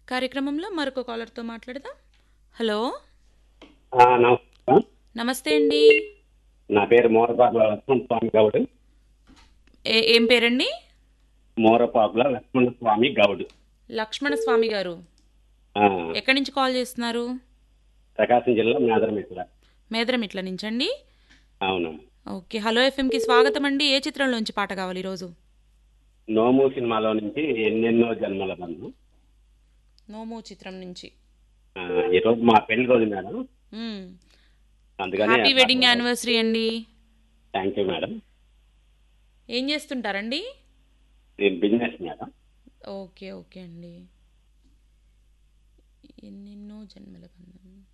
కార్యక్రమంలో మరొక కాలర్తో మాట్లాడదాం హలో ఆ, నమస్కారం నమస్తే అండి నా పేరు మోరపాకుల లక్ష్మణ స్వామి గౌడ్ ఏ ఏం పేరండి మోరపాకుల లక్ష్మణ స్వామి గౌడ్ లక్ష్మణ స్వామి గారు ఆ, ఎక్కడి నుంచి కాల్ చేస్తున్నారు ప్రకాశం జిల్లా మేదరమిట్ల మేదరమిట్ల నుంచి అండి అవును ఓకే హలో ఎఫ్ఎంకి స్వాగతం అండి ఏ చిత్రంలోంచి పాట కావాలి ఈరోజు నోము సినిమాలో నుంచి ఎన్నెన్నో జన్మల బంధం నోము చిత్రం నుంచి ఆ, ఈరోజు మా పెళ్లి రోజు మేడం మ్మ్. అందుకని హ్యాపీ వెడ్డింగ్ యానివర్సరీ అండి థ్యాంక్ యూ మేడం ఏం చేస్తుంటారండి నేను బిజినెస్ మేడం ఓకే ఓకే అండి ఎన్నెన్నో జన్మల బంధం